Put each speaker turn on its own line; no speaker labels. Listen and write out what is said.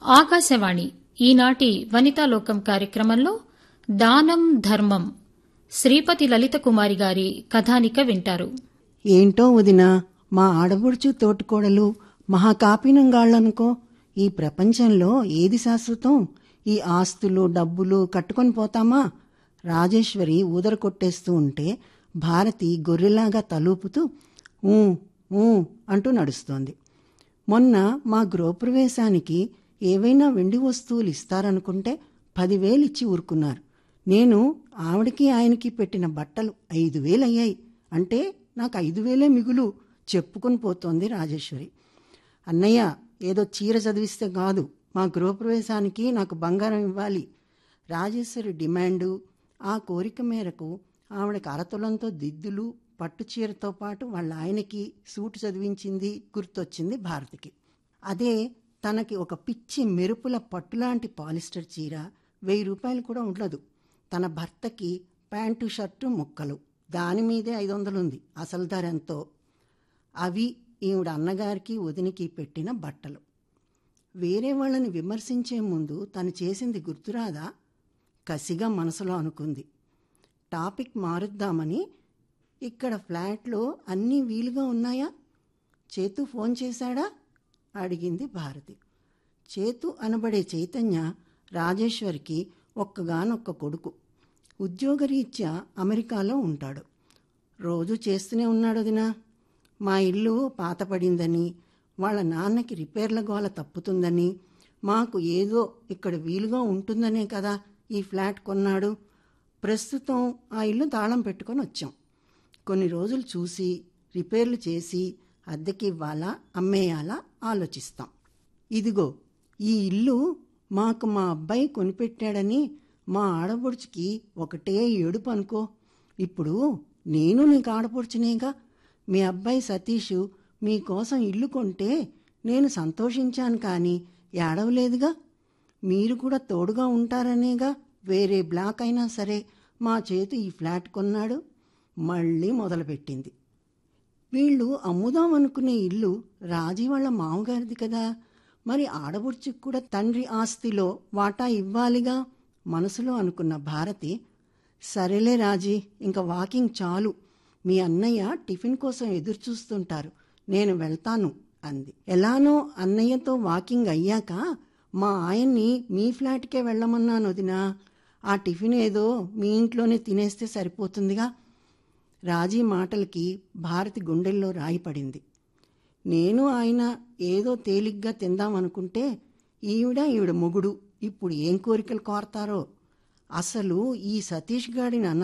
ఆకాశవాణి ఈనాటి వనితాలోకం కార్యక్రమంలో దానం ధర్మం శ్రీపతి లలిత కుమారి గారి కథానిక వింటారు
ఏంటో వదినా మా ఆడబుడుచు తోటికోడలు మహాకాపీనంగాళ్ళనుకో ఈ ప్రపంచంలో ఏది శాశ్వతం ఈ ఆస్తులు డబ్బులు కట్టుకొని పోతామా రాజేశ్వరి ఊదర కొట్టేస్తూ ఉంటే భారతి గొర్రెలాగా తలూపుతూ ఊ ఊ అంటూ నడుస్తోంది మొన్న మా గృహప్రవేశానికి ఏవైనా వెండి వస్తువులు ఇస్తారనుకుంటే పదివేలు ఇచ్చి ఊరుకున్నారు నేను ఆవిడకి ఆయనకి పెట్టిన బట్టలు ఐదు వేలు అయ్యాయి అంటే నాకు ఐదు వేలే మిగులు చెప్పుకొని పోతోంది రాజేశ్వరి అన్నయ్య ఏదో చీర చదివిస్తే కాదు మా గృహప్రవేశానికి నాకు బంగారం ఇవ్వాలి రాజేశ్వరి డిమాండు ఆ కోరిక మేరకు ఆవిడకి అరతులంతో దిద్దులు పట్టు చీరతో పాటు వాళ్ళ ఆయనకి సూటు చదివించింది గుర్తొచ్చింది భారతికి అదే తనకి ఒక పిచ్చి మెరుపుల పట్టులాంటి పాలిస్టర్ చీర వెయ్యి రూపాయలు కూడా ఉండదు తన భర్తకి ప్యాంటు షర్టు ముక్కలు దాని మీదే ఐదు వందలుంది అసలు ధర ఎంతో అవి ఈవిడ అన్నగారికి వదినికి పెట్టిన బట్టలు వేరే వాళ్ళని విమర్శించే ముందు తను చేసింది గుర్తురాదా కసిగా మనసులో అనుకుంది టాపిక్ మారుద్దామని ఇక్కడ ఫ్లాట్లో అన్నీ వీలుగా ఉన్నాయా చేతు ఫోన్ చేశాడా అడిగింది భారతి చేతు అనబడే చైతన్య రాజేశ్వరికి ఒక్కగానొక్క కొడుకు ఉద్యోగరీత్యా అమెరికాలో ఉంటాడు రోజు చేస్తూనే ఉన్నాడు వదినా మా ఇల్లు పాతపడిందని వాళ్ళ నాన్నకి రిపేర్ల గోల తప్పుతుందని మాకు ఏదో ఇక్కడ వీలుగా ఉంటుందనే కదా ఈ ఫ్లాట్ కొన్నాడు ప్రస్తుతం ఆ ఇల్లు తాళం పెట్టుకొని వచ్చాం కొన్ని రోజులు చూసి రిపేర్లు చేసి అద్దెకి ఇవ్వాలా అమ్మేయాలా ఆలోచిస్తాం ఇదిగో ఈ ఇల్లు మాకు మా అబ్బాయి కొనిపెట్టాడని మా ఆడపడుచుకి ఒకటే ఏడుపు అనుకో ఇప్పుడు నేను నీకు ఆడపడుచునేగా మీ అబ్బాయి సతీష్ మీకోసం ఇల్లు కొంటే నేను సంతోషించాను కానీ ఏడవలేదుగా మీరు కూడా తోడుగా ఉంటారనేగా వేరే బ్లాక్ అయినా సరే మా చేతి ఈ ఫ్లాట్ కొన్నాడు మళ్ళీ మొదలుపెట్టింది వీళ్ళు అమ్ముదామనుకునే ఇల్లు రాజీ వాళ్ళ మామగారిది కదా మరి ఆడబుడ్చికి కూడా తండ్రి ఆస్తిలో వాటా ఇవ్వాలిగా మనసులో అనుకున్న భారతి సరేలే రాజీ ఇంకా వాకింగ్ చాలు మీ అన్నయ్య టిఫిన్ కోసం ఎదురు చూస్తుంటారు నేను వెళ్తాను అంది ఎలానో అన్నయ్యతో వాకింగ్ అయ్యాక మా ఆయన్ని మీ ఫ్లాట్కే వెళ్ళమన్నాను వదినా ఆ టిఫిన్ ఏదో మీ ఇంట్లోనే తినేస్తే సరిపోతుందిగా రాజీ మాటలకి భారతి గుండెల్లో రాయి పడింది నేను ఆయన ఏదో తేలిగ్గా తిందామనుకుంటే ఈవిడ ఈవిడ మొగుడు ఇప్పుడు ఏం కోరికలు కోరతారో అసలు ఈ సతీష్ గాడిని అన్న